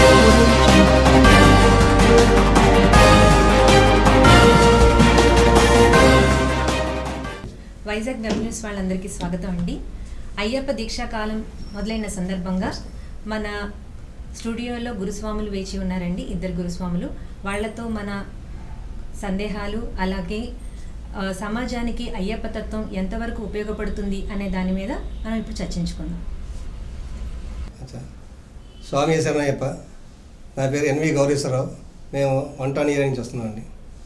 Vizag web news వాళ్ళందరికీ స్వాగతం అండి అయ్యప్ప దీక్షాకాలం మొదలైన సందర్భంగా మన స్టూడియోలో గురుస్వాములు వేచి ఉన్నారండి ఇద్దరు గురుస్వాములు వాళ్ళతో మన సందేహాలు అలాగే ఆ, సమాజానికి అయ్యప్ప తత్వం ఎంతవరకు ఉపయోగపడుతుంది అనే దాని మీద మనం ఇప్పుడు చర్చించుకుందాం అచ్చా స్వామి శరణయ్యప్ప నా పేరు ఎన్వి గౌరీశ్వరరావు మేము వన్ టౌన్ ఇయర్ నుంచి వస్తున్నామండి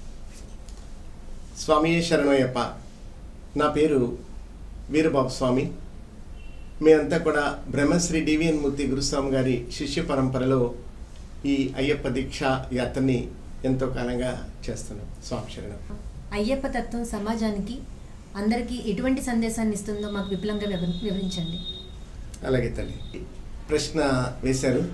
స్వామి శరణయ్యప్ప నా పేరు వీరబాబు స్వామి మేమంతా కూడా బ్రహ్మశ్రీ డివిఎన్ మూర్తి గురుస్వామి గారి శిష్య పరంపరలో ఈ అయ్యప్ప దీక్ష యాత్రని ఎంతో కాలంగా చేస్తున్నాం స్వామి శరణం అయ్యప్ప తత్వం సమాజానికి అందరికీ ఎటువంటి సందేశాన్ని ఇస్తుందో మాకు విపులంగా వివరి- వివరించండి అలాగే తల్లి ప్రశ్న వేశారు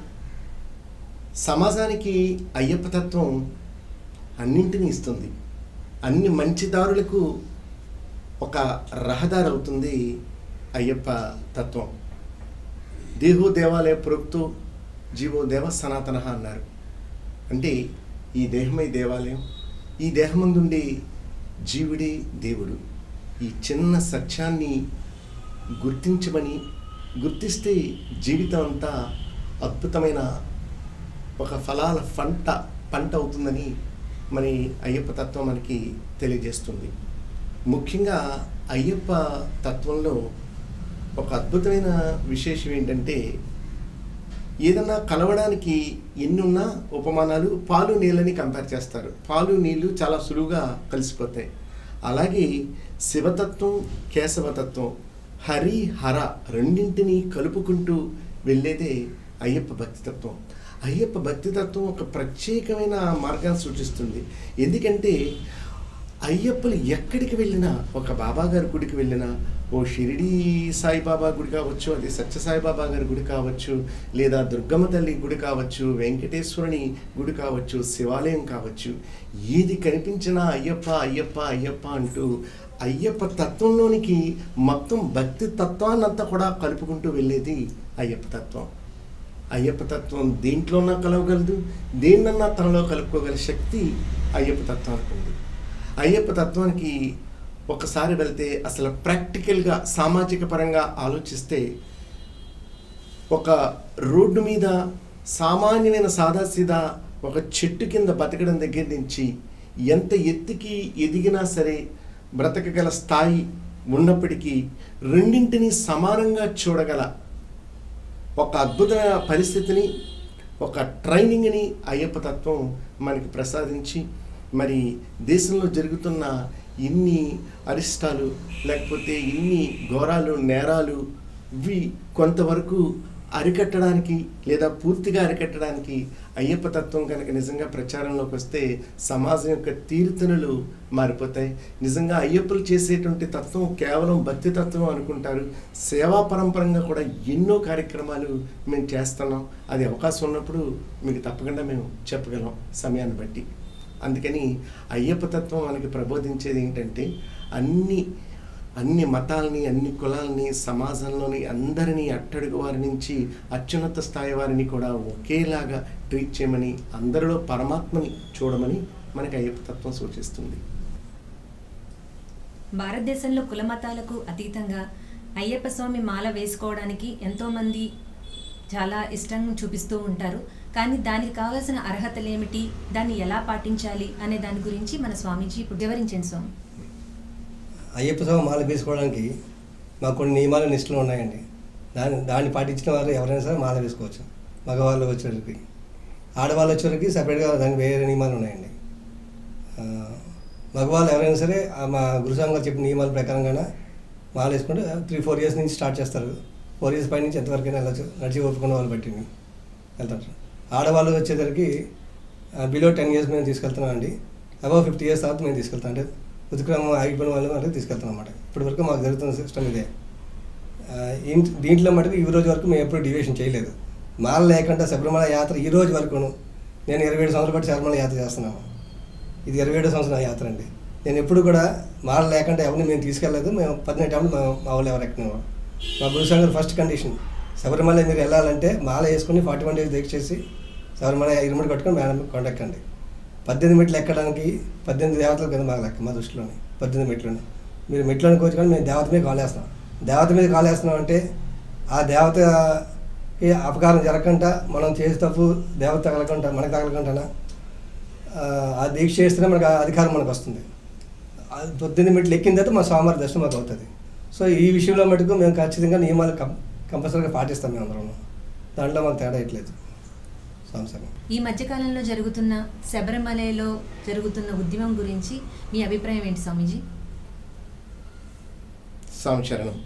సమాజానికి అయ్యప్ప తత్వం అన్నింటినీ ఇస్తుంది అన్ని మంచి దారులకు ఒక రహదారి అవుతుంది అయ్యప్ప తత్వం దేహో దేవాలయ ప్రోక్తు జీవో దేవ సనాతన అన్నారు అంటే ఈ దేహమే దేవాలయం ఈ దేహమందుండి జీవుడే దేవుడు ఈ చిన్న సత్యాన్ని గుర్తించమని గుర్తిస్తే జీవితం అంతా అద్భుతమైన ఒక ఫలాల పంట పంట అవుతుందని మరి అయ్యప్ప తత్వం మనకి తెలియజేస్తుంది ముఖ్యంగా అయ్యప్ప తత్వంలో ఒక అద్భుతమైన విశేషం ఏంటంటే ఏదన్నా కలవడానికి ఎన్నున్నా ఉపమానాలు పాలు నీళ్ళని కంపేర్ చేస్తారు పాలు నీళ్ళు చాలా సులువుగా కలిసిపోతాయి అలాగే శివతత్వం కేశవతత్వం హరి హర రెండింటిని కలుపుకుంటూ వెళ్ళేదే అయ్యప్ప భక్తితత్వం అయ్యప్ప భక్తితత్వం ఒక ప్రత్యేకమైన మార్గాన్ని సూచిస్తుంది ఎందుకంటే అయ్యప్పలు ఎక్కడికి వెళ్ళినా ఒక బాబా గారి గుడికి వెళ్ళినా ఓ షిరిడి సాయిబాబా గుడి కావచ్చు అది సత్య సాయిబాబా గారి గుడి కావచ్చు లేదా దుర్గమ్మ తల్లి గుడి కావచ్చు వెంకటేశ్వరుని గుడి కావచ్చు శివాలయం కావచ్చు ఏది కనిపించినా అయ్యప్ప అయ్యప్ప అయ్యప్ప అంటూ అయ్యప్ప తత్వంలోనికి మొత్తం భక్తి తత్వాన్నంతా కూడా కలుపుకుంటూ వెళ్ళేది అయ్యప్ప తత్వం అయ్యప్ప తత్వం దేంట్లోనా కలవగలదు దేన్నన్నా తనలో కలుపుకోగల శక్తి అయ్యప్ప తత్వానికి ఉంది అయ్యప్ప తత్వానికి ఒకసారి వెళ్తే అసలు ప్రాక్టికల్గా సామాజిక పరంగా ఆలోచిస్తే ఒక రోడ్డు మీద సామాన్యమైన సాదాసీదా ఒక చెట్టు కింద బతకడం దగ్గర నుంచి ఎంత ఎత్తుకి ఎదిగినా సరే బ్రతకగల స్థాయి ఉన్నప్పటికీ రెండింటిని సమానంగా చూడగల ఒక అద్భుతమైన పరిస్థితిని ఒక ట్రైనింగ్ని అయ్యప్ప తత్వం మనకి ప్రసాదించి మరి దేశంలో జరుగుతున్న ఇన్ని అరిష్టాలు లేకపోతే ఇన్ని ఘోరాలు నేరాలు ఇవి కొంతవరకు అరికట్టడానికి లేదా పూర్తిగా అరికట్టడానికి అయ్యప్ప తత్వం కనుక నిజంగా ప్రచారంలోకి వస్తే సమాజం యొక్క తీరుతనులు మారిపోతాయి నిజంగా అయ్యప్పలు చేసేటువంటి తత్వం కేవలం భక్తి తత్వం అనుకుంటారు సేవా పరంపరంగా కూడా ఎన్నో కార్యక్రమాలు మేము చేస్తున్నాం అది అవకాశం ఉన్నప్పుడు మీకు తప్పకుండా మేము చెప్పగలం సమయాన్ని బట్టి అందుకని అయ్యప్ప తత్వం మనకి ప్రబోధించేది ఏంటంటే అన్ని అన్ని మతాలని అన్ని కులాలని సమాజంలోని అందరినీ అట్టడుగు వారి నుంచి అత్యున్నత స్థాయి వారిని కూడా ఒకేలాగా ట్రీట్ చేయమని అందరిలో పరమాత్మని చూడమని మనకి అయ్యప్ప తత్వం సూచిస్తుంది భారతదేశంలో కుల మతాలకు అతీతంగా అయ్యప్ప స్వామి మాల వేసుకోవడానికి ఎంతోమంది చాలా ఇష్టం చూపిస్తూ ఉంటారు కానీ దానికి కావాల్సిన అర్హతలు ఏమిటి దాన్ని ఎలా పాటించాలి అనే దాని గురించి మన స్వామీజీ ఇప్పుడు వివరించండి స్వామి అయ్యప్ప స్వామి మాల వేసుకోవడానికి మాకు కొన్ని నియమాలు నిష్ఠలు ఉన్నాయండి దాన్ని దాన్ని పాటించిన వారు ఎవరైనా సరే మాల వేసుకోవచ్చు మగవాళ్ళు వచ్చేసరికి ఆడవాళ్ళు వచ్చేసరికి సపరేట్గా దానికి వేరే నియమాలు ఉన్నాయండి ఆ, మగవాళ్ళు ఎవరైనా సరే ఆ మా గురుస్వామి గారు చెప్పిన నియమాల ప్రకారంగానే మాల వేసుకుంటే త్రీ ఫోర్ ఇయర్స్ నుంచి స్టార్ట్ చేస్తారు ఫోర్ ఇయర్స్ పై నుంచి ఎంతవరకైనా వెళ్ళచ్చు నడిచి ఓపుకున్న వాళ్ళు బట్టి వెళ్తారు ఆడవాళ్ళు వచ్చేసరికి బిలో టెన్ ఇయర్స్ మేము తీసుకెళ్తున్నాం అండి అబౌవ్ ఫిఫ్టీ ఇయర్స్ తర్వాత మేము తీసుకెళ్తాం అంటే ఉతిక్రమం ఆగిపోయిన వాళ్ళు అంటే తీసుకెళ్తాం అనమాట ఇప్పటి వరకు మాకు జరుగుతున్న సిస్టమ్ ఇదే ఆ, ఇన్- దీంట్లో మటుకు ఈ రోజు వరకు మేము ఎప్పుడు డివియేషన్ చేయలేదు మాల లేకుండా శబరిమల యాత్ర ఈ రోజు వరకును నేను ఇరవై ఏడు సంవత్సరాలు బట్టి శబరిమల యాత్ర చేస్తున్నాను ఇది ఇరవై ఏడు సంవత్సరాల యాత్ర అండి నేను ఎప్పుడు కూడా మాల లేకుండా ఎవరిని మేము తీసుకెళ్ళలేదు మేము పదిహేను టైంలో మా మా వాళ్ళు ఎవరు ఎక్కినాము మా గురుసంగర్ ఫస్ట్ కండిషన్ శబరిమల మీరు వెళ్ళాలంటే మాల వేసుకుని ఫార్టీ వన్ డేస్ దీక్ష చేసి శబరిమల ఇరుముడి కట్టుకొని మేడం కొండ ఎక్కండి పద్దెనిమిది మెట్లు ఎక్కడానికి పద్దెనిమిది దేవతలు కింద మాకు లెక్క మా దృష్టిలోని పద్దెనిమిది మెట్లని మీరు మెట్లను కోచుకొని మేము దేవత మీద కాలేస్తున్నాం దేవత మీద కాలేస్తున్నాం అంటే ఆ దేవతకి అపకారం జరగకుండా మనం చేసే తప్పు దేవత తగలకుండా మనకు తగలకుండా ఆ దీక్ష చేస్తేనే మనకు ఆ అధికారం మనకు వస్తుంది ఆ పొద్దున్న మెట్లు ఎక్కిన తర్వాత మా స్వామివారి దర్శనం మాకు అవుతుంది సో ఈ విషయంలో మటుకు మేము ఖచ్చితంగా నియమాలు కం కంపల్సరీగా పాటిస్తాం మేము అందరం దాంట్లో మాకు తేడా ఇట్లేదు సంవత్సరం ఈ మధ్యకాలంలో జరుగుతున్న శబరిమలలో జరుగుతున్న ఉద్యమం గురించి మీ అభిప్రాయం ఏంటి స్వామీజీ సంచరణం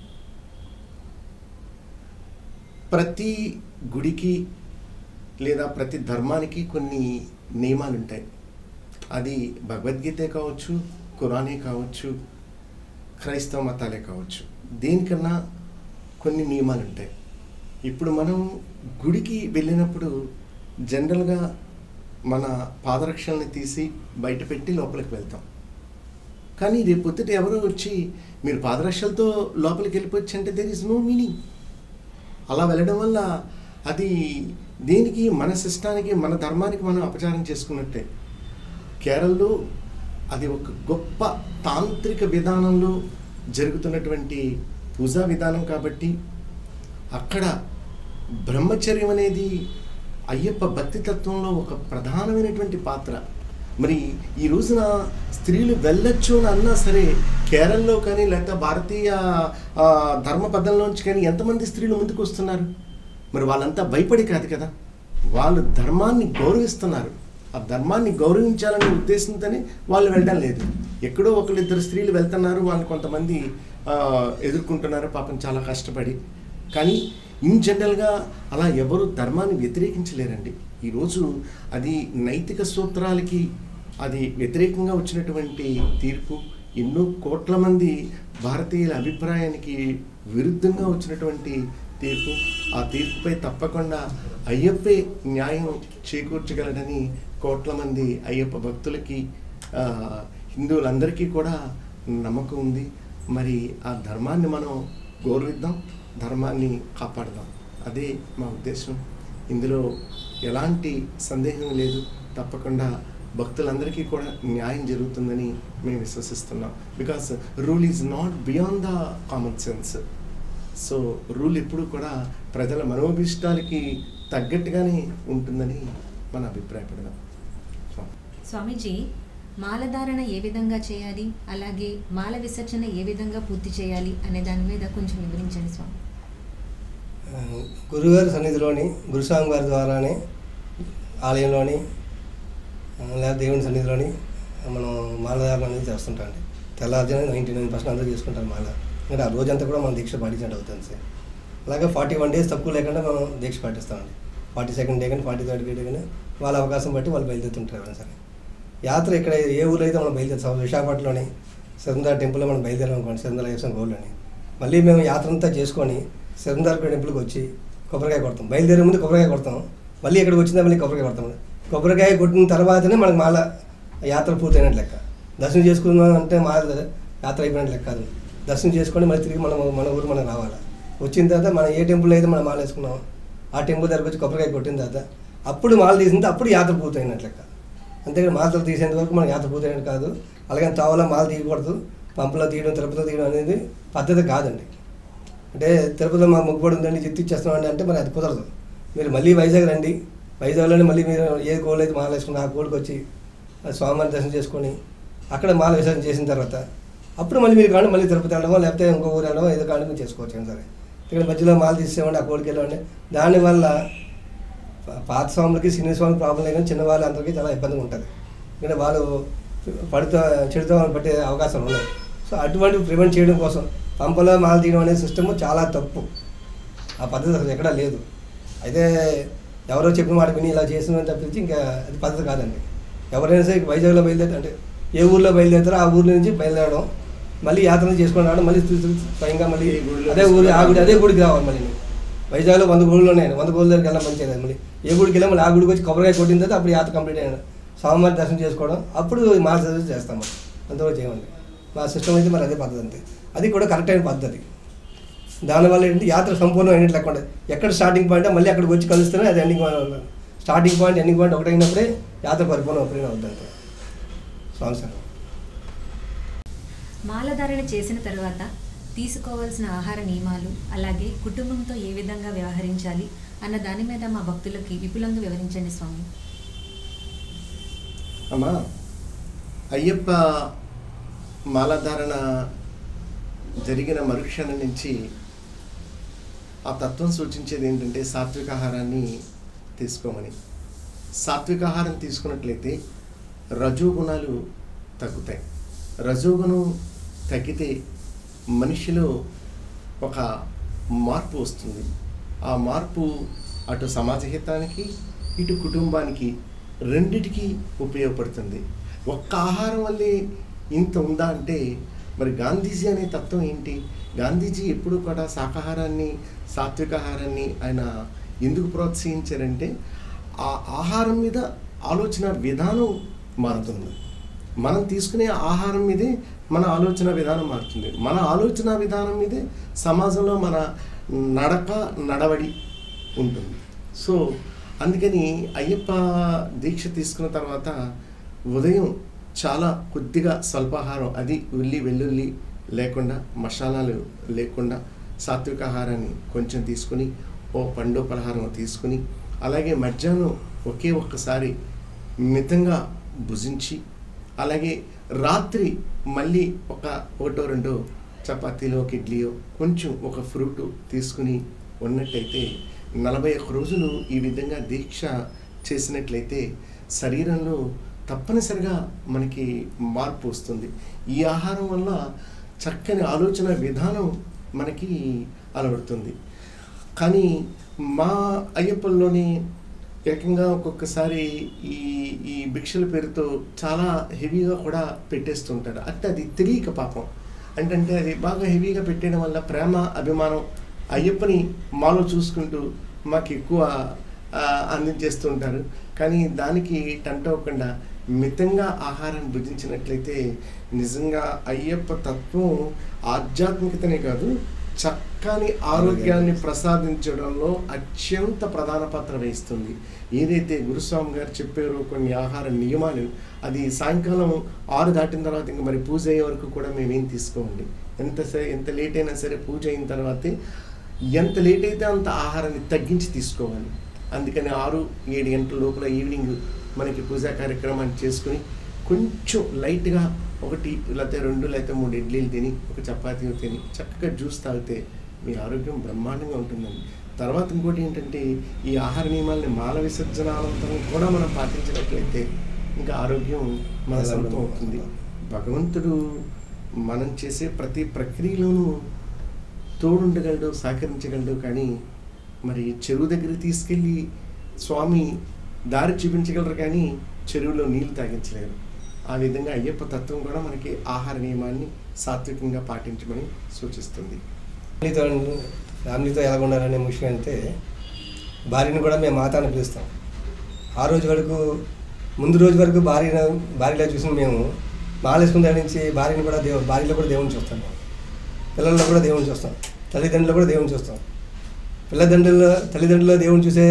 ప్రతి గుడికి లేదా ప్రతి ధర్మానికి కొన్ని నియమాలు ఉంటాయి అది భగవద్గీతే కావచ్చు ఖురానే కావచ్చు క్రైస్తవ మతాలే కావచ్చు దేనికన్నా కొన్ని నియమాలు ఉంటాయి ఇప్పుడు మనం గుడికి వెళ్ళినప్పుడు జనరల్గా మన పాదరక్షల్ని తీసి బయట పెట్టి లోపలికి వెళ్తాం కానీ రేపు పొద్దుట ఎవరో వచ్చి మీరు పాదరక్షలతో లోపలికి వెళ్ళిపోవచ్చు అంటే దెర్ ఇస్ నో మీనింగ్ అలా వెళ్ళడం వల్ల అది దేనికి మన సిస్టానికి మన ధర్మానికి మనం అపచారం చేసుకున్నట్టే కేరళలో అది ఒక గొప్ప తాంత్రిక విధానంలో జరుగుతున్నటువంటి పూజా విధానం కాబట్టి అక్కడ బ్రహ్మచర్యం అనేది అయ్యప్ప భక్తి తత్వంలో ఒక ప్రధానమైనటువంటి పాత్ర మరి ఈ రోజున స్త్రీలు వెళ్ళొచ్చు అని అన్నా సరే కేరళలో కానీ లేకపోతే భారతీయ ఆ, ధర్మ పద్ధతిలోంచి కానీ ఎంతమంది స్త్రీలు ముందుకు వస్తున్నారు మరి వాళ్ళంతా భయపడి కాదు కదా వాళ్ళు ధర్మాన్ని గౌరవిస్తున్నారు ఆ ధర్మాన్ని గౌరవించాలనే ఉద్దేశంతోనే వాళ్ళు వెళ్ళడం లేదు ఎక్కడో ఒకళ్ళిద్దరు స్త్రీలు వెళ్తున్నారు వాళ్ళు కొంతమంది ఆ, ఎదుర్కొంటున్నారు పాపం చాలా కష్టపడి కానీ ఇన్ జనరల్గా అలా ఎవరు ధర్మాన్ని వ్యతిరేకించలేరండి ఈరోజు అది నైతిక సూత్రాలకి అది వ్యతిరేకంగా వచ్చినటువంటి తీర్పు ఎన్నో కోట్ల మంది భారతీయుల అభిప్రాయానికి విరుద్ధంగా వచ్చినటువంటి తీర్పు ఆ తీర్పుపై తప్పకుండా అయ్యప్పే న్యాయం చేకూర్చగలడని కోట్ల మంది అయ్యప్ప భక్తులకి ఆ, హిందువులందరికీ కూడా నమ్మకం ఉంది మరి ఆ ధర్మాన్ని మనం గౌరవిద్దాం ధర్మాన్ని కాపాడదాం అదే మా ఉద్దేశం ఇందులో ఎలాంటి సందేహం లేదు తప్పకుండా భక్తులందరికీ కూడా న్యాయం జరుగుతుందని మేము విశ్వసిస్తున్నాం because rule is not beyond the common sense so rule ఎప్పుడు కూడా ప్రజల మనోభిష్టాలకి తగ్గట్టుగానే ఉంటుందని మన అభిప్రాయపడదాం సో స్వామీజీ మాలధారణ ఏ విధంగా చేయాలి అలాగే మాల విసర్జన ఏ విధంగా పూర్తి చేయాలి అనే దాని మీద కొంచెం వివరించండి స్వామి ఆ, గురుగారి సన్నిధిలోని గురుస్వామి గారి ద్వారానే ఆలయంలోని ఆ, లేదా దేవుని సన్నిధిలోని మనం మాలధారణ అనేది చేస్తుంటాం అండి తెల్లారుజామున నైంటీ నైన్ పర్సెంట్ అందరూ చేసుకుంటారు మాల ఎందుకంటే ఆ రోజంతా కూడా మనం దీక్ష పాటించినట్టు అవుతుంది సార్ అలాగే ఫార్టీ వన్ డేస్ తక్కువ లేకుండా మనం దీక్ష పాటిస్తామండి ఫార్టీ సెకండ్ డే కానీ ఫార్టీ థర్డ్ డే కానీ వాళ్ళ అవకాశం బట్టి వాళ్ళు బయలుదేరుతుంటారు ఎవరైనా సరే యాత్ర ఇక్కడ ఏ ఊరు అయితే మనం బయలుదేరుతాం విశాఖపట్నంలోని సిరందార్ టెంపుల్లో మనం బయలుదేరాం అనుకోండి సిరందార్ వేసాం గోల్లోని మళ్ళీ మేము యాత్ర అంతా చేసుకొని సిరందార్ టెంపుల్కి వచ్చి కొబ్బరికాయ కొడతాం బయలుదేరే ముందు కొబ్బరికాయ కొడతాం మళ్ళీ ఇక్కడికి వచ్చిందా మళ్ళీ కొబ్బరికాయ కొడతాం కొబ్బరికాయ కొట్టిన తర్వాతనే మనకు మాల యాత్ర పూర్తయినట్టు లెక్క దర్శనం చేసుకుందాం అంటే మాల యాత్ర అయిపోయినట్టు లెక్క కాదు దర్శనం చేసుకొని మళ్ళీ తిరిగి మనం మన ఊరు మనం రావాలి వచ్చిన తర్వాత మనం ఏ టెంపుల్ అయితే మనం మాల వేసుకున్నాం ఆ టెంపుల్ దగ్గరకు వచ్చి కొబ్బరికాయ కొట్టిన తర్వాత అప్పుడు మాల తీసిన తర్వాత అప్పుడు యాత్ర పూర్తయినట్టు లెక్క అంతేగాని మాలతో తీసేంత వరకు మనకి యాత్ర పూర్తయినట్టు కాదు అలాగే తావలో మాల తీయకూడదు పంపులో తీయడం తిరుపతిలో తీయడం అనేది పద్ధతి కాదండి అంటే తిరుపతిలో మా మొక్కుబడి ఉందండి చెత్తి ఇచ్చేస్తున్నాం అంటే మరి అది కుదరదు మీరు మళ్ళీ వైజాగ్ రండి వైజాగ్లోనే మళ్ళీ మీరు ఏ గోల్ అయితే మాల వేసుకుని ఆ గోల్కి వచ్చి ఆ స్వామివారి దర్శనం చేసుకొని అక్కడ మాల విసర్జన చేసిన తర్వాత అప్పుడు మళ్ళీ మీరు కానీ మళ్ళీ తిరుపతి వెళ్ళడమో లేకపోతే ఇంకో ఊరు వెళ్ళడమో ఏదో కానీ మీరు చేసుకోవచ్చు ఏం సరే ఇక్కడ మధ్యలో మాల తీసేవాడి ఆ కోడికి వెళ్ళండి దానివల్ల పా- పాత స్వాములకి సినీ స్వామి ప్రాబ్లం లేదు కానీ చిన్న వాళ్ళందరికీ చాలా ఇబ్బందిగా ఉంటుంది ఎందుకంటే వాళ్ళు పడితో చెడుతో పట్టే అవకాశాలు ఉన్నాయి సో అటువంటి ప్రివెంట్ చేయడం కోసం పంపలో మాల తీయడం అనే సిస్టమ్ చాలా తప్పు ఆ పద్ధతి అసలు ఎక్కడా లేదు అయితే ఎవరో చెప్పిన మాట విని ఇలా చేసిన తప్పించి ఇంకా అది పద్ధతి కాదండి ఎవరైనా సరే వైజాగ్లో బయలుదేరి అంటే ఏ ఊర్లో బయలుదేరుతారో ఆ ఊర్లో నుంచి బయలుదేరడం మళ్ళీ యాత్ర చేసుకొని రావడం మళ్ళీ తిరిగి- తిరిగి స్వయంగా మళ్ళీ ఏ గుడిలో అదే ఊరి ఆ గుడి అదే గుడికి రావాలి మళ్ళీ వైజాగ్లో వంద గుళ్ళు ఉన్నాయి వంద గుళ్ళ దగ్గరికి వెళ్ళడం మంచిది మళ్ళీ ఏ గుడికి వెళ్ళాం మళ్ళీ ఆ గుడికి వచ్చి కొబ్బరికాయ కొట్టిన తర్వాత అప్పుడు యాత్ర కంప్లీట్ అయిన స్వామివారి దర్శనం చేసుకోవడం అప్పుడు మా సర్వీస్ చేస్తాం మరి అంతవరకు చేయమండి మా సిస్టమ్ అయితే మరి అదే పద్ధతి అంతే అది కూడా కరెక్ట్ అయిన పద్ధతి దానివల్ల ఏంటి యాత్ర సంపూర్ణం అయినట్లు లేకుండా ఎక్కడ స్టార్టింగ్ పాయింట్ మళ్ళీ అక్కడికి వచ్చి కలుస్తేనే అది ending starting point ending point ఒకటైనప్పుడే యాత్ర పరిపూర్ణ ఉపయోగం అవుతుంది సంవత్సరం మాలధారణ చేసిన తర్వాత తీసుకోవాల్సిన ఆహార నియమాలు అలాగే కుటుంబంతో ఏ విధంగా వ్యవహరించాలి అన్న దాని మీద మా భక్తులకి విపులంగా వివరించండి స్వామి అమ్మా అయ్యప్ప మాలధారణ జరిగిన మరుక్షణం నుంచి ఆ తత్వం సూచించేది ఏంటంటే సాత్విక ఆహారాన్ని తీసుకోమని సాత్విక ఆహారం తీసుకున్నట్లయితే రజోగుణాలు తగ్గుతాయి రజోగుణం తగ్గితే మనిషిలో ఒక మార్పు వస్తుంది ఆ మార్పు అటు సమాజ హితానికి ఇటు కుటుంబానికి రెండిటికి ఉపయోగపడుతుంది ఒక్క ఆహారం వల్లే ఇంత ఉందా అంటే మరి గాంధీజీ అనే తత్వం ఏంటి గాంధీజీ ఎప్పుడు కూడా శాకాహారాన్ని సాత్వికాహారాన్ని ఆయన ఎందుకు ప్రోత్సహించారంటే ఆ ఆహారం మీద ఆలోచన విధానం మారుతుంది మనం తీసుకునే ఆహారం మీదే మన ఆలోచన విధానం మారుతుంది మన ఆలోచన విధానం మీదే సమాజంలో మన నడక నడవడి ఉంటుంది సో అందుకని అయ్యప్ప దీక్ష తీసుకున్న తర్వాత ఉదయం చాలా కొద్దిగా స్వల్పాహారం అది ఉల్లి వెల్లుల్లి లేకుండా మసాలాలు లేకుండా సాత్విక ఆహారాన్ని కొంచెం తీసుకుని ఓ పండు పలహారం తీసుకుని అలాగే మధ్యాహ్నం ఒకే ఒక్కసారి మితంగా భుజించి అలాగే రాత్రి మళ్ళీ ఒక ఒకటో రెండో చపాతీలో ఒక ఇడ్లీయో కొంచెం ఒక ఫ్రూట్ తీసుకుని ఉన్నట్టయితే నలభై ఒక్క రోజులు ఈ విధంగా దీక్ష చేసినట్లయితే శరీరంలో తప్పనిసరిగా మనకి మార్పు వస్తుంది ఈ ఆహారం వల్ల చక్కని ఆలోచన విధానం మనకి అలవడుతుంది కానీ మా అయ్యప్పల్లోని ఏకంగా ఒక్కొక్కసారి ఈ ఈ భిక్షల పేరుతో చాలా హెవీగా కూడా పెట్టేస్తుంటారు అంటే అది తెలియక పాపం అంటే అది బాగా హెవీగా పెట్టేయడం వల్ల ప్రేమ అభిమానం అయ్యప్పని మాలో చూసుకుంటూ మాకు ఎక్కువ ఆ, అందించేస్తుంటారు కానీ దానికి టంట అవ్వకుండా మితంగా ఆహారం భుజించినట్లయితే నిజంగా అయ్యప్ప తత్వం ఆధ్యాత్మికతనే కాదు చక్కని ఆరోగ్యాన్ని ప్రసాదించడంలో అత్యంత ప్రధాన పాత్ర వహిస్తుంది ఏదైతే గురుస్వామి గారు చెప్పారో కొన్ని ఆహార నియమాలు అది సాయంకాలం ఆరు దాటిన తర్వాత ఇంకా మరి పూజ అయ్యే వరకు కూడా మేమేం తీసుకోండి ఎంత సరే ఎంత లేట్ అయినా సరే పూజ అయిన తర్వాతే ఎంత లేట్ అయితే అంత ఆహారాన్ని తగ్గించి తీసుకోవాలి అందుకని ఆరు ఏడు గంటల లోపల ఈవినింగ్ మనకి పూజా కార్యక్రమాన్ని చేసుకుని కొంచెం లైట్గా ఒకటి లేకపోతే రెండు లేకపోతే మూడు ఇడ్లీలు తిని ఒక చపాతీ తిని చక్కగా జ్యూస్ తాగితే మీ ఆరోగ్యం బ్రహ్మాండంగా ఉంటుందండి తర్వాత ఇంకోటి ఏంటంటే ఈ ఆహార నియమాలని మాల విసర్జనానంతరం కూడా మనం పాటించినట్లయితే ఇంకా ఆరోగ్యం మన సొంతం అవుతుంది భగవంతుడు మనం చేసే ప్రతి ప్రక్రియలోనూ తోడుండగలడు సహకరించగలడు కానీ మరి చెరువు దగ్గరికి తీసుకెళ్ళి స్వామి దారి చూపించగలరు కానీ చెరువులో నీళ్లు తాగించలేరు ఆ విధంగా అయ్యప్ప తత్వం కూడా మనకి ఆహార నియమాన్ని సాత్వికంగా పాటించమని సూచిస్తుంది ఫ్యామిలీతో ఫ్యామిలీతో ఎలా ఉండాలనే విషయం అంటే భార్యను కూడా మేము మాత అని పిలుస్తాం ఆ రోజు వరకు ముందు రోజు వరకు భార్య భార్యలో చూసిన మేము మాలేసుకున్న దగ్గర నుంచి భార్యను కూడా దేవు భార్యలో కూడా దేవుని చూస్తాం మేము. పిల్లల్లో కూడా దేవుని చూస్తాం తల్లిదండ్రులు కూడా దేవుని చూస్తాం పిల్లదండ్రుల తల్లిదండ్రులు దేవుని చూసే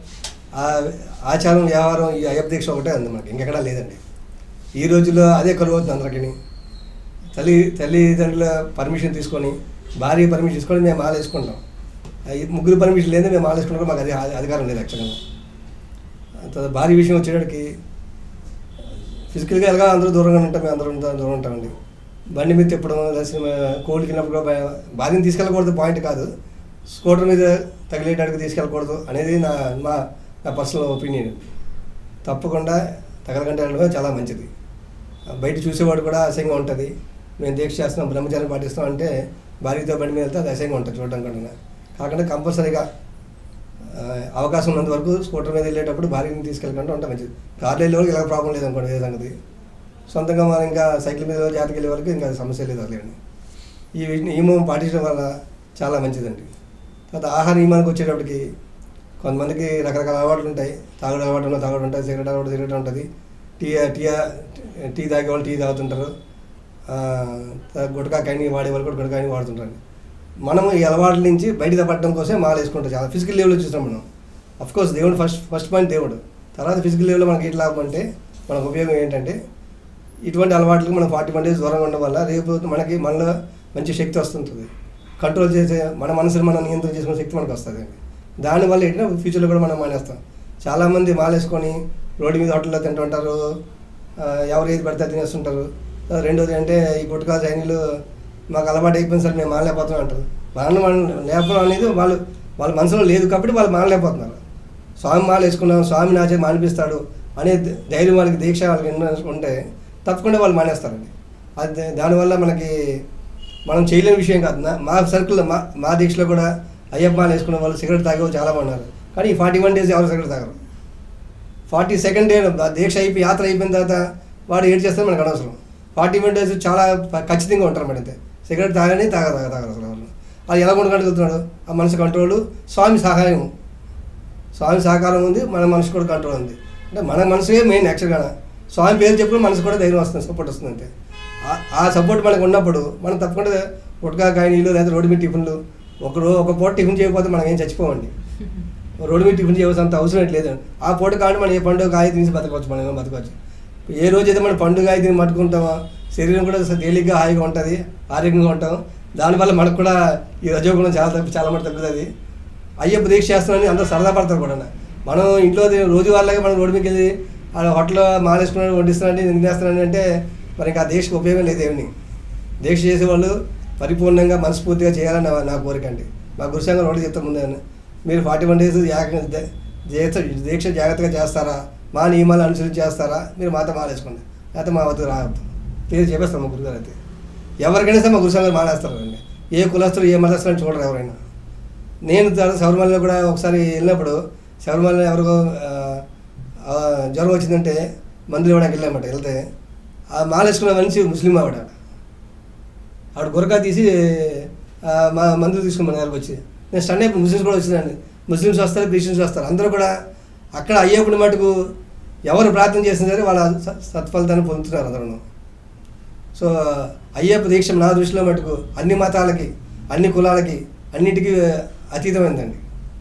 ఆ ఆచారం వ్యవహారం ఈ అయ్యప్ప దీక్ష ఒకటే ఉంది మనకి ఇంకెక్కడా లేదండి ఈ రోజుల్లో అదే కరువు అవుతుంది అందరికీ తల్లి తల్లిదండ్రుల పర్మిషన్ తీసుకొని భార్య పర్మిషన్ తీసుకొని మేము మాల వేసుకుంటాం ఈ ముగ్గురు పర్మిషన్ లేదు మేము మాల వేసుకుంటాం కూడా మాకు అది అధికారం లేదు యాక్చువల్గా తర్వాత భార్య విషయం వచ్చేటప్పటికి ఫిజికల్గా ఎలాగా అందరూ దూరంగా ఉంటాం మేము అందరూ ఉంటాం దూరం ఉంటామండి బండి మీద తిప్పడం లేదా సినిమా కోడికి వెళ్ళినప్పుడు కూడా భయ- భార్యని తీసుకెళ్ళకూడదు పాయింట్ కాదు స్కూటర్ మీద తగిలేయడానికి తీసుకెళ్ళకూడదు అనేది నా మా నా పర్సనల్ ఒపీనియన్ తప్పకుండా తగలకుండా వెళ్ళడమే చాలా మంచిది బయట చూసేవాడు కూడా అసహ్యంగా ఉంటుంది మేము దీక్ష చేస్తున్నాం బ్రహ్మచారం పాటిస్తాం అంటే భార్యతో బండి మీద వెళ్తే అది అసహ్యంగా ఉంటుంది చూడడం కన్నా కాకుండా కంపల్సరీగా ఆ, అవకాశం ఉన్నంత వరకు స్కూటర్ మీద వెళ్ళేటప్పుడు భార్యని తీసుకెళ్ళకుండా ఉంటే మంచిది కార్లో వెళ్ళే వాళ్ళకి ఇలా ప్రాబ్లం లేదు అనుకోండి ఏ సంగతి సొంతంగా మనం ఇంకా సైకిల్ మీద జాతకి వెళ్ళే వాళ్ళకి ఇంకా అది సమస్య లేదు అసలు ఈ నియమం పాటించడం వల్ల చాలా మంచిదండి తర్వాత ఆహార నియమానికి వచ్చేటప్పటికి కొంతమందికి రకరకాల అలవాట్లు ఉంటాయి తాగుడు అలవాటు ఉన్న తాగుడు ఉంటుంది సిగరెట్ అలవాటు సిగరెట్ ఉంటుంది టీ టీ టీ తాగే వాళ్ళు టీ తాగుతుంటారు ఆ, త- గుట్కా కాయని వాడే వాళ్ళు కూడా గుట్కాయని వాడుతుంటారు మనం ఈ అలవాట్ల నుంచి బయట పడడం కోసం మాల వేసుకుంటాం చాలా ఫిజికల్ లెవెల్లో చూస్తాం మనం అఫ్ కోర్స్ దేవుడు ఫస్ట్ ఫస్ట్ పాయింట్ దేవుడు తర్వాత ఫిజికల్ లెవెల్లో మనకి ఎట్లా లాభం అంటే మనకు ఉపయోగం ఏంటంటే ఇటువంటి అలవాట్లకు మనం ఫార్టీ వన్ డేస్ దూరంగా ఉండడం వల్ల రేపు మనకి మనలో మంచి శక్తి వస్తుంటుంది కంట్రోల్ చేసే మన మనసుని మనం నియంత్రణ చేసుకునే శక్తి మనకు వస్తుంది దానివల్ల ఏంటంటే ఫ్యూచర్లో కూడా మనం మానేస్తాం చాలామంది మాలేసుకొని రోడ్డు మీద హోటల్లో తింటుంటారు ఆ, ఎవరు ఏది పడితే అది తినేస్తుంటారు ఆ, రెండోది అంటే ఈ గుట్కా చైనీలు మాకు అలవాటు అయిపోయింది సార్ మేము మానలేకపోతున్నాం అంటారు మాన లేకపోవడం అనేది వాళ్ళు వాళ్ళ మనసులో లేదు కాబట్టి వాళ్ళు మానలేకపోతున్నారు స్వామి మాల వేసుకున్నాం స్వామి నా చేతి మానిపిస్తాడు అనే ధై- ధైర్యం వాళ్ళకి దీక్ష వాళ్ళకి ఎన్నో ఉంటే తప్పకుండా వాళ్ళు మానేస్తారండి అది దానివల్ల మనకి మనం చేయలేని విషయం కాదు నా- మా సర్కిల్లో మా మా దీక్షలో కూడా అయ్యప్ప మాల వేసుకున్న వాళ్ళు సిగరెట్ తాగే చాలా మంది ఉన్నారు కానీ ఈ ఫార్టీ వన్ డేస్ ఎవరు సిగరెట్ తాగరు ఫార్టీ సెకండ్ డే ఆ దీక్ష అయిపోయి యాత్ర అయిపోయిన తర్వాత వాడు ఏడ్ చేస్తే మనకు అనవసరం ఫార్టీ వన్ డేస్ చాలా ప- ఖచ్చితంగా ఉంటారు అన్నమాట అంతే సిగరెట్ తాగని తాగ తాగ తాగరు అసలు వాళ్ళు అది ఎలా ఉండగలుగుతున్నాడు ఆ మనసు కంట్రోల్ స్వామి సహాయం స్వామి సహకారం ఉంది మన మనసు కూడా కంట్రోల్ ఉంది అంటే మన మనసుయే మెయిన్ యాక్చువల్గా స్వామి పేరు చెప్పిన మనసు కూడా ధైర్యం వస్తుంది సపోర్ట్ వస్తుంది అంతే ఆ- ఆ సపోర్ట్ మనకు ఉన్నప్పుడు మనం తప్పకుండా ఉడకా కాయనీలు లేదా రోడ్డు మీద టిఫిన్లు ఒక రో ఒక పూట టిఫిన్ చేయకపోతే మనం ఏం చచ్చిపోవండి రోడ్డు మీద టిఫిన్ చేయవలసినంత అవసరం ఏంటి లేదు ఆ పూట కాదు మనం ఏ పండుగ కాయ తినేసి బతకవచ్చు మనం ఏమో బతకవచ్చు ఏ రోజు అయితే మనం పండుగ కాయ తిని మట్టుకుంటామో శరీరం కూడా స- తేలిగ్గా హాయిగా ఉంటుంది ఆరోగ్యంగా ఉంటాం దానివల్ల మనకు కూడా ఈ రజోగుణం చాలా తప్పి చాలా మటు తగ్గుతుంది అయ్యప్ప దీక్ష చేస్తున్నామని అందరూ సరదా పడతారు కూడా మనం ఇంట్లో ది- రోజు వాళ్ళగా మనం రోడ్డు మీదకి వెళ్ళి ఆ హోటల్లో మాలేసుకుని వడ్డిస్తున్నాండి తినేస్తున్నాను అంటే మరి ఇంకా ఆ దీక్షకు ఉపయోగం లేదు ఏమని దీక్ష చేసేవాళ్ళు పరిపూర్ణంగా మనస్ఫూర్తిగా చేయాలని నా నా కోరిక అండి మా గురుసంగం రోడ్డు చెప్తాను ముందే మీరు ఫార్టీ వన్ డేస్ దీక్ష దీక్ష జాగ్రత్తగా చేస్తారా మా నియమాలు అనుసరించి చేస్తారా మీరు మాతో మాలేసుకోండి లేకపోతే మా వద్ద రావద్దు క్లియర్ చెప్పేస్తాం మా గురుగారు అయితే ఎవరికైనా సరే మా గురుసంగారు మానేస్తారు అండి ఏ కులస్తులు ఏ మతస్థులు అని చూడరు ఎవరైనా నేను తర్వాత శబరిమలలో కూడా ఒకసారి వెళ్ళినప్పుడు శబరిమల ఎవరికో ఆ, ఆ, జ్వరం వచ్చిందంటే మందులు ఇవ్వడానికి వెళ్ళామట వెళ్తే ఆ మాలేసుకున్న మనిషి ముస్లిం ఆవిడ ఆవిడ గురకా తీసి ఆ, మా మందులు తీసుకుని మన దగ్గరకు వచ్చి నేను స్టన్ అయిపోయి ముస్లిమ్స్ కూడా వచ్చిందండి ముస్లిమ్స్ వస్తారు క్రిస్టియన్స్ వస్తారు అందరూ కూడా అక్కడ అయ్యప్పుడు మటుకు ఎవరు ప్రార్థన చేసినా సరే వాళ్ళ స- సత్ఫలితాన్ని పొందుతున్నారు అందరూ సో అయ్యప్ప దీక్ష నా దృష్టిలో మటుకు అన్ని మతాలకి అన్ని కులాలకి అన్నిటికీ అతీతమైందండి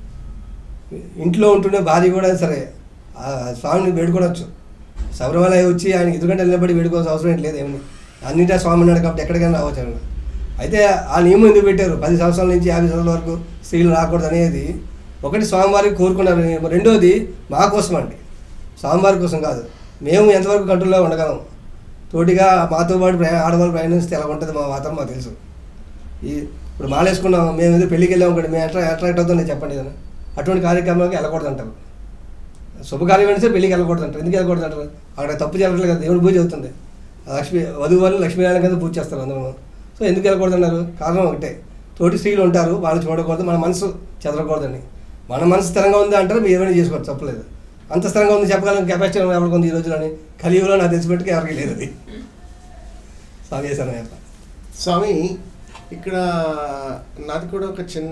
ఇంట్లో ఉంటుండే భార్య కూడా సరే ఆ స్వామిని వేడుకోవచ్చు శబరిమల వచ్చి ఆయన ఎదురుగంట నిలబడి వేడుకోవాల్సిన అవసరం ఏంటి లేదు ఏమి అన్నింటా స్వామి ఉన్నాడు కాబట్టి ఎక్కడికైనా రావచ్చు ఆయన అయితే ఆ నియమం ఎందుకు పెట్టారు పది సంవత్సరాల నుంచి యాభై సంవత్సరాల వరకు స్త్రీలు రాకూడదు అనేది ఒకటి స్వామివారికి కోరుకున్నారు రెండోది మా కోసం అండి స్వామివారి కోసం కాదు మేము ఎంతవరకు కంట్రోల్లో ఉండగలం తోటిగా మాతో పాటు ప్రయా ఆడవాళ్ళు ప్రయాణిస్తే ఎలా ఉంటుంది మా వాతావరణం మాకు తెలుసు ఈ ఇప్పుడు మాలేసుకున్నాం మేము ఏదో పెళ్ళికి వెళ్ళాం ఒకటి మేము అట్రా అట్రాక్ట్ అవుతుందో చెప్పండి ఏదైనా అటువంటి కార్యక్రమాలకు వెళ్ళకూడదు అంటారు శుభకార్యం అంటే పెళ్ళికి వెళ్ళకూడదు అంటారు ఎందుకు వెళ్ళకూడదు అంటారు అక్కడ తప్పు జరగట్లేదు కదా దేవుడు పూజ అవుతుంది ఆ లక్ష్మీ వధువు వాళ్ళు లక్ష్మీనారాయణ కింద పూజ చేస్తారు అందరూ సో ఎందుకు వెళ్ళకూడదు అన్నారు కారణం ఒకటే తోటి స్త్రీలు ఉంటారు వాళ్ళు చూడకూడదు మన మనసు చెదరకూడదని మన మనసు స్థిరంగా ఉంది అంటారు మీరు ఏమైనా చేసుకోవచ్చు తప్పలేదు అంత స్థిరంగా ఉంది చెప్పగలం కెపాసిటీ ఎవరికి ఉంది ఈ రోజులని కలియుగంలో నాకు తెలిసిపెట్టుకు ఎవరికి లేదు అది స్వామి చేశాను అయ్యప్ప స్వామి ఇక్కడ నాది కూడా ఒక చిన్న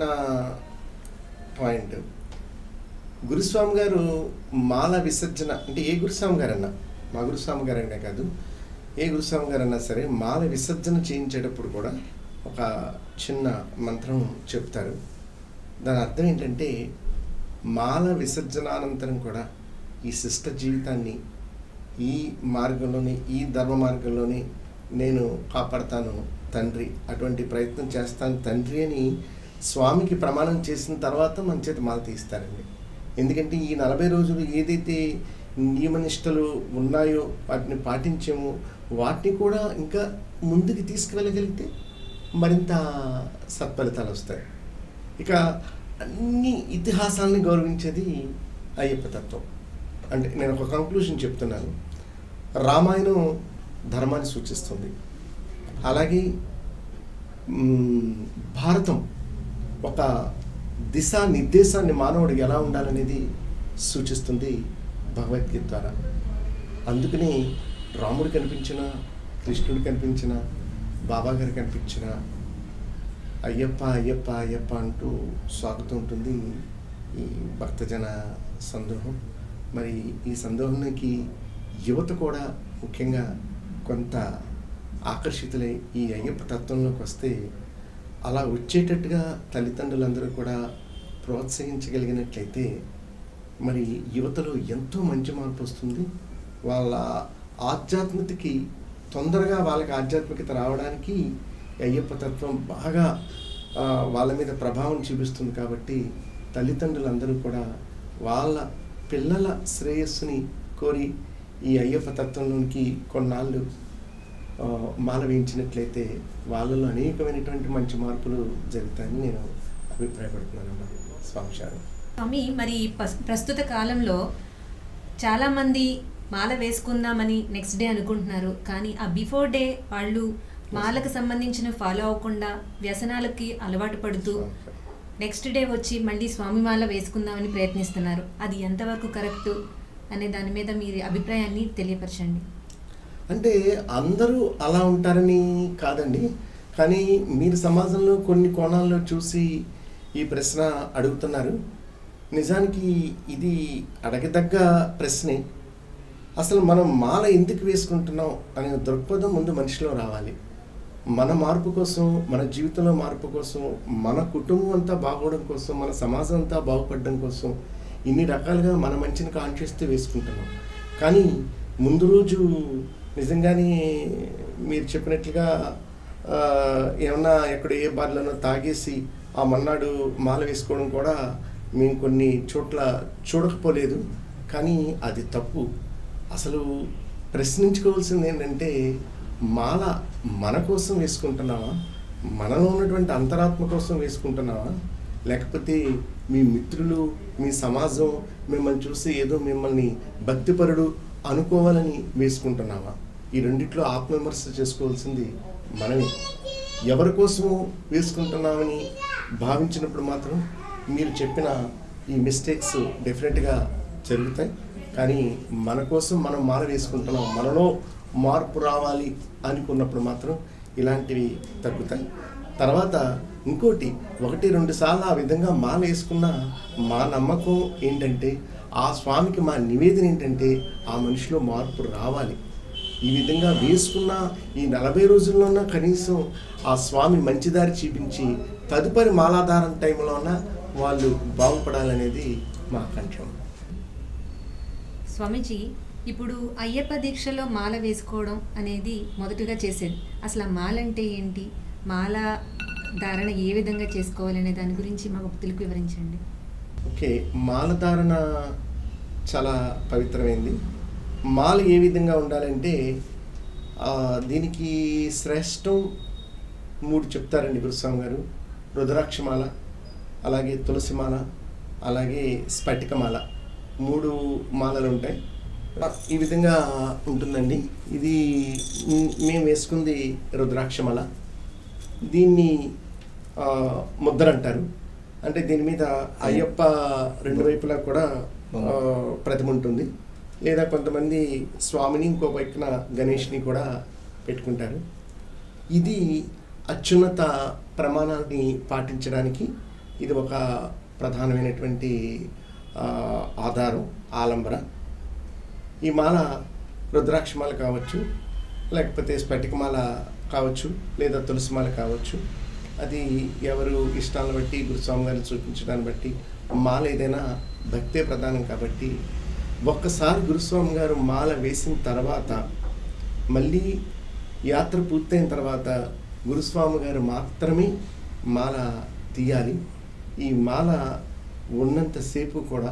పాయింట్ గురుస్వామి గారు మాల విసర్జన అంటే ఏ గురుస్వామి గారన్నా మా గురుస్వామి గారనే కాదు ఏ గురుస్వామి గారన్నా సరే మాల విసర్జన చేయించేటప్పుడు కూడా ఒక చిన్న మంత్రం చెప్తారు దాని అర్థం ఏంటంటే మాల విసర్జనానంతరం కూడా ఈ శిష్ట జీవితాన్ని ఈ మార్గంలోని ఈ ధర్మ మార్గంలోని నేను కాపాడతాను తండ్రి అటువంటి ప్రయత్నం చేస్తాను తండ్రి అని స్వామికి ప్రమాణం చేసిన తర్వాత మన చేత మాల తీస్తారండి ఎందుకంటే ఈ నలభై రోజులు ఏదైతే నియమనిష్టలు ఉన్నాయో వాటిని పాటించామో వాటిని కూడా ఇంకా ముందుకు తీసుకువెళ్ళగలిగితే మరింత సత్ఫలితాలు వస్తాయి ఇక అన్ని ఇతిహాసాలని గౌరవించేది అయ్యప్ప తత్వం అంటే నేను ఒక కంక్లూషన్ చెప్తున్నాను రామాయణం ధర్మాన్ని సూచిస్తుంది అలాగే మ్, భారతం ఒక దిశా నిర్దేశాన్ని మానవుడు ఎలా ఉండాలనేది సూచిస్తుంది భగవద్గీత ద్వారా అందుకని రాముడు కనిపించిన కృష్ణుడు కనిపించిన బాబా గారు కనిపించిన అయ్యప్ప అయ్యప్ప అయ్యప్ప అంటూ సాగుతూ ఉంటుంది ఈ భక్తజన సందోహం మరి ఈ సందోహానికి యువత కూడా ముఖ్యంగా కొంత ఆకర్షితులై ఈ అయ్యప్ప తత్వంలోకి వస్తే అలా వచ్చేటట్టుగా తల్లిదండ్రులందరూ కూడా ప్రోత్సహించగలిగినట్లయితే మరి యువతలో ఎంతో మంచి మార్పు వస్తుంది వాళ్ళ ఆధ్యాత్మికతకి తొందరగా వాళ్ళకి ఆధ్యాత్మికత రావడానికి ఈ అయ్యప్ప తత్వం బాగా ఆ, వాళ్ళ మీద ప్రభావం చూపిస్తుంది కాబట్టి తల్లిదండ్రులందరూ కూడా వాళ్ళ పిల్లల శ్రేయస్సుని కోరి ఈ అయ్యప్ప తత్వంలోనికి కొన్నాళ్ళు ఆ, మాల వేయించినట్లయితే వాళ్ళలో అనేకమైనటువంటి మంచి మార్పులు జరుగుతాయని నేను అభిప్రాయపడుతున్నాను స్వామి శారం స్వామి మరి పస్- ప్రస్తుత కాలంలో చాలామంది మాల వేసుకుందామని నెక్స్ట్ డే అనుకుంటున్నారు కానీ ఆ బిఫోర్ డే వాళ్ళు మాలకు సంబంధించిన ఫాలో అవ్వకుండా వ్యసనాలకి అలవాటు పడుతూ నెక్స్ట్ డే వచ్చి మళ్ళీ స్వామి మాల వేసుకుందామని ప్రయత్నిస్తున్నారు అది ఎంతవరకు కరెక్ట్ అనే దాని మీద మీ అభిప్రాయాన్ని తెలియపరచండి అంటే అందరూ అలా ఉంటారని కాదండి కానీ మీరు సమాజంలో కొన్ని కోణాల్లో చూసి ఈ ప్రశ్న అడుగుతున్నారు నిజానికి ఇది అడగదగ్గ ప్రశ్నే అసలు మనం మాల ఎందుకు వేసుకుంటున్నాం అనే దృక్పథం ముందు మనిషిలో రావాలి మన మార్పు కోసం మన జీవితంలో మార్పు కోసం మన కుటుంబం అంతా బాగోవడం కోసం మన సమాజం అంతా బాగుపడడం కోసం ఇన్ని రకాలుగా మన మంచిని కాన్షియస్తో వేసుకుంటున్నాం కానీ ముందు రోజు నిజంగానే మీరు చెప్పినట్లుగా ఆ, ఏమన్నా ఎక్కడ ఏ బార్లోనో తాగేసి ఆ మన్నాడు మాల వేసుకోవడం కూడా మేము కొన్ని చోట్ల చూడకపోలేదు కానీ అది తప్పు అసలు ప్రశ్నించుకోవాల్సింది ఏంటంటే మాల మన కోసం వేసుకుంటున్నావా మనలో ఉన్నటువంటి అంతరాత్మ కోసం వేసుకుంటున్నావా లేకపోతే మీ మిత్రులు మీ సమాజం మిమ్మల్ని చూసి ఏదో మిమ్మల్ని భక్తిపరుడు అనుకోవాలని వేసుకుంటున్నావా ఈ రెండిట్లో ఆత్మవిమర్శ చేసుకోవాల్సింది మనమే ఎవరి కోసం వేసుకుంటున్నామని భావించినప్పుడు మాత్రం మీరు చెప్పిన ఈ మిస్టేక్స్ డెఫినెట్గా జరుగుతాయి కానీ మన కోసం మనం మాల వేసుకుంటున్నాం మనలో మార్పు రావాలి అనుకున్నప్పుడు మాత్రం ఇలాంటివి తగ్గుతాయి తర్వాత ఇంకోటి ఒకటి రెండు సార్లు ఆ విధంగా మాల వేసుకున్న మా నమ్మకం ఏంటంటే ఆ స్వామికి మా నివేదన ఏంటంటే ఆ మనిషిలో మార్పు రావాలి ఈ విధంగా వేసుకున్న ఈ నలభై రోజుల్లోన కనీసం ఆ స్వామి మంచిదారి చూపించి తదుపరి మాలాధారం టైంలోన వాళ్ళు బాగుపడాలనేది మా కంఠం స్వామీజీ ఇప్పుడు అయ్యప్ప దీక్షలో మాల వేసుకోవడం అనేది మొదటగా చేసేది అసలు ఆ మాల అంటే ఏంటి మాల ధారణ ఏ విధంగా చేసుకోవాలనే దాని గురించి మా భక్తులకు వివరించండి ఓకే మాలధారణ చాలా పవిత్రమైంది మాల ఏ విధంగా ఉండాలంటే ఆ, దీనికి శ్రేష్టం మూడు చెప్తారండి గురుస్వామి గారు రుద్రాక్షమాల అలాగే తులసిమాల అలాగే స్ఫటికమాల మూడు మాలలు ఉంటాయి ఈ విధంగా ఉంటుందండి ఇది మ్, మేము వేసుకుంది రుద్రాక్షమాల దీన్ని ఆ, ముద్ర అంటారు అంటే దీని మీద అయ్యప్ప రెండు వైపులా కూడా ఆ, ప్రతిమ ఉంటుంది లేదా కొంతమంది స్వామిని ఇంకో వైపున గణేష్ని కూడా పెట్టుకుంటారు ఇది అత్యున్నత ప్రమాణాన్ని పాటించడానికి ఇది ఒక ప్రధానమైనటువంటి ఆ, ఆధారం ఆలంబర ఈ మాల రుద్రాక్షమాల కావచ్చు లేకపోతే స్ఫటికమాల కావచ్చు లేదా తులసిమాల కావచ్చు అది ఎవరు ఇష్టాలను బట్టి గురుస్వామి గారిని చూపించడాన్ని బట్టి మాల ఏదైనా భక్తే ప్రధానం కాబట్టి ఒక్కసారి గురుస్వామి గారు మాల వేసిన తర్వాత మళ్ళీ యాత్ర పూర్తయిన తర్వాత గురుస్వామి గారు మాత్రమే మాల తీయాలి ఈ మాల ఉన్నంతసేపు కూడా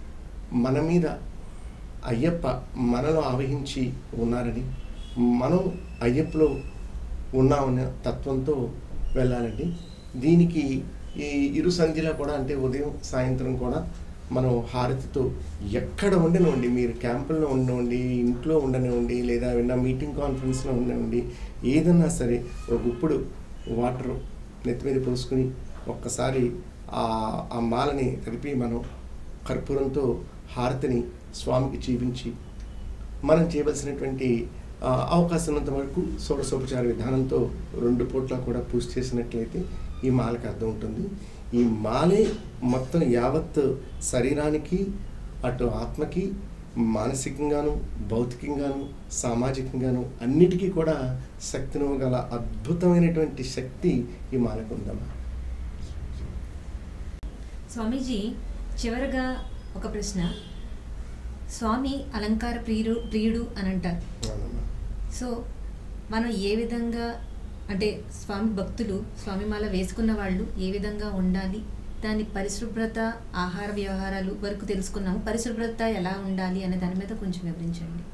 మన మీద అయ్యప్ప మనలో ఆవహించి ఉన్నారని మనం అయ్యప్పలో ఉన్నామనే తత్వంతో వెళ్ళాలండి దీనికి ఈ ఇరు సంధ్యలో కూడా అంటే ఉదయం సాయంత్రం కూడా మనం హారతితో ఎక్కడ ఉండనివ్వండి మీరు క్యాంపుల్లో ఉండనివ్వండి ఇంట్లో ఉండనివ్వండి లేదా ఏదైనా మీటింగ్ కాన్ఫరెన్స్లో ఉండనివ్వండి ఏదన్నా సరే ఒక గుప్పుడు వాటర్ నెత్తి మీద పోసుకుని ఒక్కసారి ఆ ఆ మాలని తడిపి మనం కర్పూరంతో హారతిని స్వామికి చూపించి మనం చేయవలసినటువంటి ఆ, అవకాశం ఉన్నంత వరకు షోడశోపచార విధానంతో రెండు పూట్ల కూడా పూజ చేసినట్లయితే ఈ మాలకి అర్థం ఉంటుంది ఈ మాలే మొత్తం యావత్ శరీరానికి అటు ఆత్మకి మానసికంగాను భౌతికంగాను సామాజికంగాను అన్నిటికీ కూడా శక్తిని గల అద్భుతమైనటువంటి శక్తి ఈ మాలకు ఉందమ్మా స్వామీజీ చివరగా ఒక ప్రశ్న స్వామి అలంకార ప్రియుడు ప్రియుడు అని అంటారు అవునమ్మా. సో మనం ఏ విధంగా అంటే స్వామి భక్తులు స్వామిమాల వేసుకున్న వాళ్ళు ఏ విధంగా ఉండాలి దాని పరిశుభ్రత ఆహార వ్యవహారాలు వరకు తెలుసుకున్నాము పరిశుభ్రత ఎలా ఉండాలి అనే దాని మీద కొంచెం వివరించండి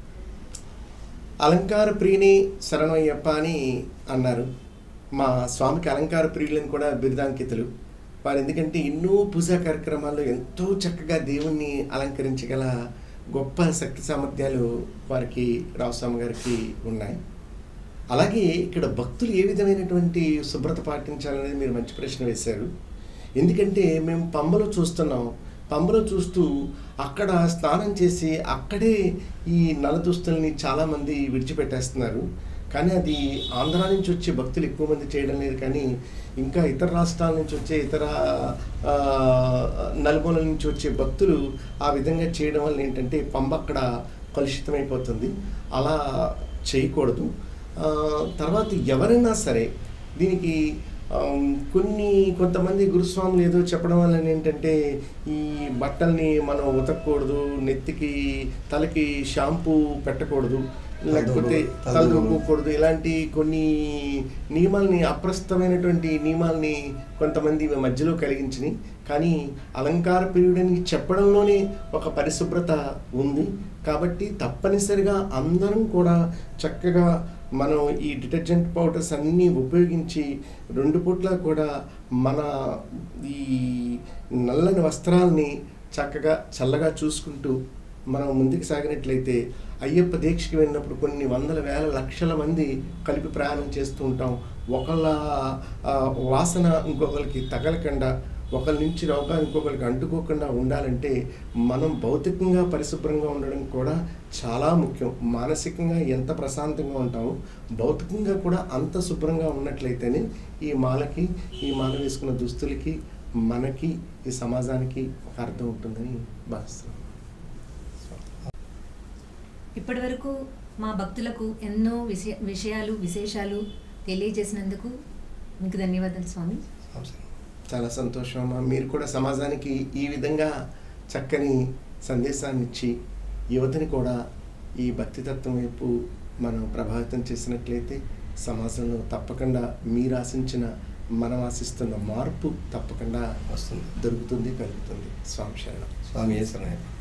అలంకార ప్రియుని శరణయ్యప్ప అని అన్నారు మా స్వామికి అలంకార ప్రియులని కూడా బిరుదాంకితులు వారు ఎందుకంటే ఎన్నో పూజా కార్యక్రమాల్లో ఎంతో చక్కగా దేవుణ్ణి అలంకరించగల గొప్ప శక్తి సామర్థ్యాలు వారికి రావుస్వామి గారికి ఉన్నాయి అలాగే ఇక్కడ భక్తులు ఏ విధమైనటువంటి శుభ్రత పాటించాలనేది మీరు మంచి ప్రశ్న వేశారు ఎందుకంటే మేము పంబలో చూస్తున్నాం పంబలో చూస్తూ అక్కడ స్నానం చేసి అక్కడే ఈ నల్ల దుస్తుల్ని చాలామంది విడిచిపెట్టేస్తున్నారు కానీ అది ఆంధ్ర నుంచి వచ్చే భక్తులు ఎక్కువ మంది చేయడం లేదు కానీ ఇంకా ఇతర రాష్ట్రాల నుంచి వచ్చే ఇతర ఆ, నలుమూలల నుంచి వచ్చే భక్తులు ఆ విధంగా చేయడం వల్ల ఏంటంటే పంబ అక్కడ కలుషితమైపోతుంది అలా చేయకూడదు ఆ, తర్వాత ఎవరైనా సరే దీనికి ఆమ్, కొన్ని కొంతమంది గురుస్వాములు ఏదో చెప్పడం వల్ల ఏంటంటే ఈ బట్టల్ని మనం ఉతకూడదు నెత్తికి తలకి షాంపూ పెట్టకూడదు లేకపోతే తలదూకు- తలదూకోకూడదు ఇలాంటి కొన్ని నియమాల్ని అప్రస్తుతమైనటువంటి నియమాల్ని కొంతమంది మధ్యలో కలిగించినాయి కానీ అలంకార ప్రియుడని చెప్పడంలోనే ఒక పరిశుభ్రత ఉంది కాబట్టి తప్పనిసరిగా అందరం కూడా చక్కగా మనం ఈ డిటర్జెంట్ పౌడర్స్ అన్నీ ఉపయోగించి రెండు పూట్ల కూడా మన ఈ నల్లని వస్త్రాల్ని చక్కగా చల్లగా చూసుకుంటూ మనం ముందుకు సాగినట్లయితే అయ్యప్ప దీక్షకి వెళ్ళినప్పుడు కొన్ని వందల వేల లక్షల మంది కలిపి ప్రయాణం చేస్తూ ఉంటాం ఒకళ్ళ ఆ, వాసన ఇంకొకరికి తగలకుండా ఒకరి నుంచి రోగాలు ఇంకొకరికి అంటుకోకుండా ఉండాలంటే మనం భౌతికంగా పరిశుభ్రంగా ఉండడం కూడా చాలా ముఖ్యం మానసికంగా ఎంత ప్రశాంతంగా ఉంటామో భౌతికంగా కూడా అంత శుభ్రంగా ఉన్నట్లయితేనే ఈ మాలకి ఈ మాల వేసుకున్న దుస్తులకి మనకి ఈ సమాజానికి ఒక అర్థం ఉంటుందని భావిస్తున్నాను ఇప్పటి వరకు మా భక్తులకు ఎన్నో విషయ విషయాలు విశేషాలు తెలియజేసినందుకు మీకు ధన్యవాదాలు స్వామి అవసరం. చాలా సంతోషం అమ్మా మీరు కూడా సమాజానికి ఈ విధంగా చక్కని సందేశాన్ని ఇచ్చి యువతని కూడా ఈ భక్తితత్వం వైపు మనం ప్రభావితం చేసినట్లయితే సమాజంలో తప్పకుండా మీరు ఆశించిన మనం ఆశిస్తున్న మార్పు తప్పకుండా వస్తుంది దొరుకుతుంది కలుగుతుంది స్వామి శరణం స్వామి ఏ శరణయ్యప్ప